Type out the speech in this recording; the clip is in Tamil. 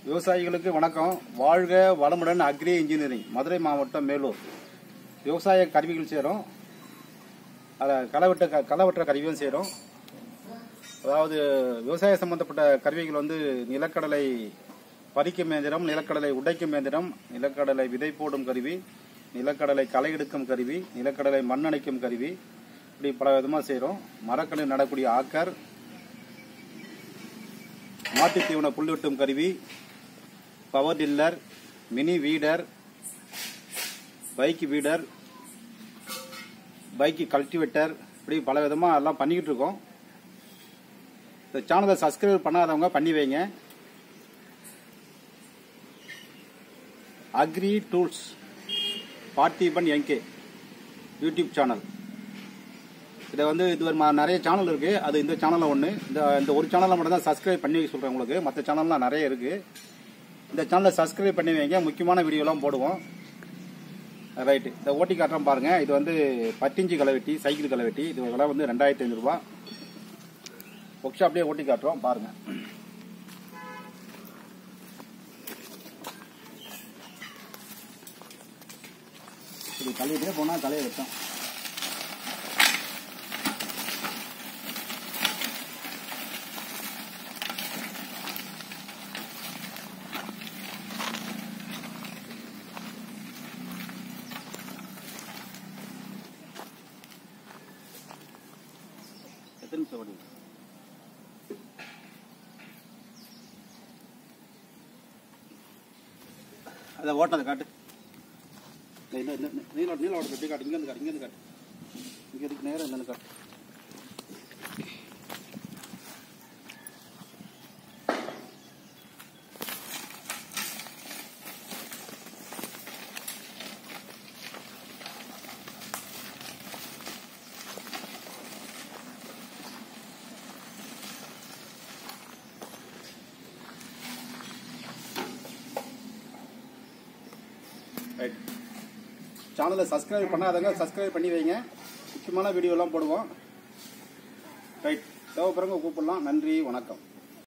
விவசாயிகளுக்கு வணக்கம் வாழ்க வளமுடன் அக்ரி இன்ஜினியரிங் மதுரை மாவட்டம் மேலூர் விவசாய கருவிகள் செய்கிறோம் அதில் களவெட்ட க- களவெட்டுற கருவியும் செய்கிறோம் அதாவது விவசாய சம்பந்தப்பட்ட கருவிகள் வந்து நிலக்கடலை பறிக்கும் இயந்திரம் நிலக்கடலை உடைக்கும் இயந்திரம் நிலக்கடலை விதை போடும் கருவி நிலக்கடலை களை எடுக்கும் கருவி நிலக்கடலை மண்ணணைக்கும் கருவி இப்படி பல விதமாக செய்கிறோம் மரக்கலை நடக்கூடிய ஆக்கர் மாட்டுத் தீவன புல் வெட்டும் கருவி power tiller mini weeder bike weeder bike cultivator இப்படி பல விதமாக எல்லாம் பண்ணிக்கிட்டு இருக்கோம் இந்த சேனலை சப்ஸ்கிரைப் பண்ணாதவங்க பண்ணி வைங்க agri tools Parthiban NK YouTube channel இதை வந்து இது ஒரு ம- நிறைய சேனல் இருக்கு அது இந்த சேனலில் ஒன்று இந்த இந்த ஒரு சேனலில் மட்டும் தான் சப்ஸ்கிரைப் பண்ணி வைக்க சொல்கிறேன் உங்களுக்கு மற்ற சேனல்லாம் நிறைய இருக்கு இந்த சேனலை சப்ஸ்கிரைப் பண்ணி வைங்க முக்கியமான வீடியோலாம் போடுவோம் ரைட்டு இந்த ஓட்டி காட்டுறோம் பாருங்க இது வந்து பத்திஞ்சு களைவெட்டி சைக்கிள் களைவெட்டி இது விலை வந்து ரெண்டாயிரத்தி ஐநூறுரூவா ஒர்க் ஷாப்லேயே ஓட்டி காட்டுறோம் பாருங்க இது கழுவிட்டே போனால் களைய வெட்டும் எத்தனை நிமிஷம் ஓடி அதை ஓட்டதை காட்டு இந்த இந்த- இந்த- இந்த நீல நீல ஓட்டத்தை எப்படி காட்டு இங்கேருந்து காட்டு இங்கேருந்து காட்டு இங்கே இருக்கு நேரம் என்னன்னு காட்டு ரைட் சேனலை சப்ஸ்கிரைப் பண்ணாதவங்க சப்ஸ்கிரைப் பண்ணி வைங்க முக்கியமான வீடியோலாம் போடுவோம் ரைட் தேவைப்படுறவங்க கூப்பிடலாம் நன்றி வணக்கம்